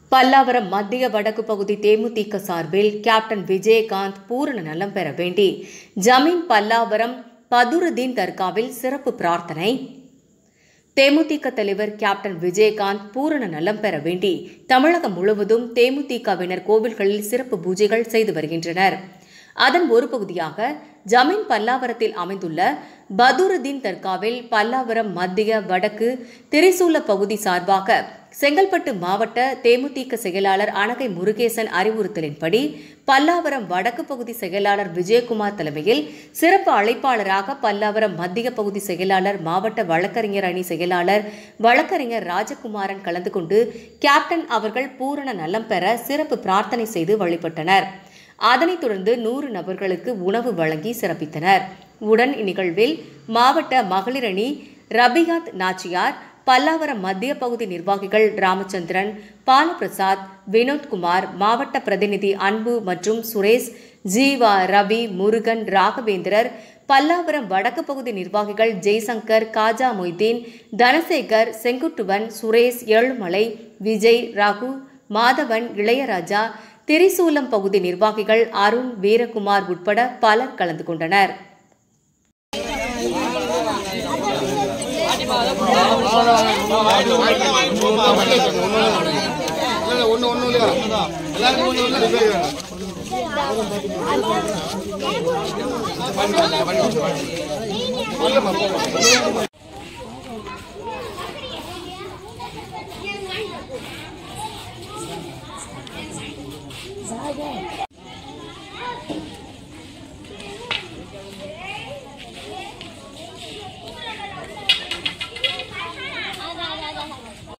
பல்லாவரம் மத்திய வடக்கு பகுதி தேமுதிக சார்பில் கேப்டன் விஜயகாந்த் பூரண நலம் பெற வேண்டி ஜமீன் பல்லாவரம் பதுருதீன் தர்காவில் சிறப்பு பிரார்த்தனை தேமுதிக தலைவர் கேப்டன் விஜயகாந்த் பூரண நலம் பெற வேண்டி தமிழகம் முழுவதும் தேமுதிகவினர் கோவில்களில் சிறப்பு பூஜைகள் செய்து வருகின்றனர் அதன் ஒரு பகுதியாக ஜமீன் பல்லாவரத்தில் அமைந்துள்ள பதுருதீன் தர்காவில் பல்லாவரம் மத்திய வடக்கு திரிசூல பகுதி சார்பாக செங்கல்பட்டு மாவட்ட தேமுதிக செயலாளர் அனகை முருகேசன் அறிவுறுத்தலின்படி பல்லாவரம் வடக்கு பகுதி செயலாளர் விஜயகுமார் தலைமையில் சிறப்பு அழைப்பாளராக பல்லாவரம் மத்திய பகுதி செயலாளர் மாவட்ட வழக்கறிஞர் அணி செயலாளர் வழக்கறிஞர் ராஜகுமாரன் கலந்து கொண்டு கேப்டன் அவர்கள் பூரண நலம் பெற சிறப்பு பிரார்த்தனை செய்து வழிபட்டனர் அதனைத் தொடர்ந்து நூறு நபர்களுக்கு உணவு வழங்கி சிறப்பித்தனர் உடன் இந்நிகழ்வில் மாவட்ட மகளிர் அணி ரபிகாத் நாச்சியார் பல்லாவரம் மத்திய பகுதி நிர்வாகிகள் ராமச்சந்திரன் பாலபிரசாத் வினோத்குமார் மாவட்ட பிரதிநிதி அன்பு மற்றும் சுரேஷ் ஜீவா ரவி முருகன் ராகவேந்திரர் பல்லாவரம் வடக்கு பகுதி நிர்வாகிகள் ஜெய்சங்கர் காஜா மொய்தீன் தனசேகர் செங்குட்டுவன் சுரேஷ் ஏழுமலை விஜய் ரகு மாதவன் இளையராஜா திரிசூலம் பகுதி நிர்வாகிகள் அருண் வீரகுமார் உட்பட பலர் கலந்து கொண்டனர் ஒண்ணு ஒண்ணு இல்லையா எல்லாருக்கும் ஒண்ணு ஒண்ணு ரிப்பேர்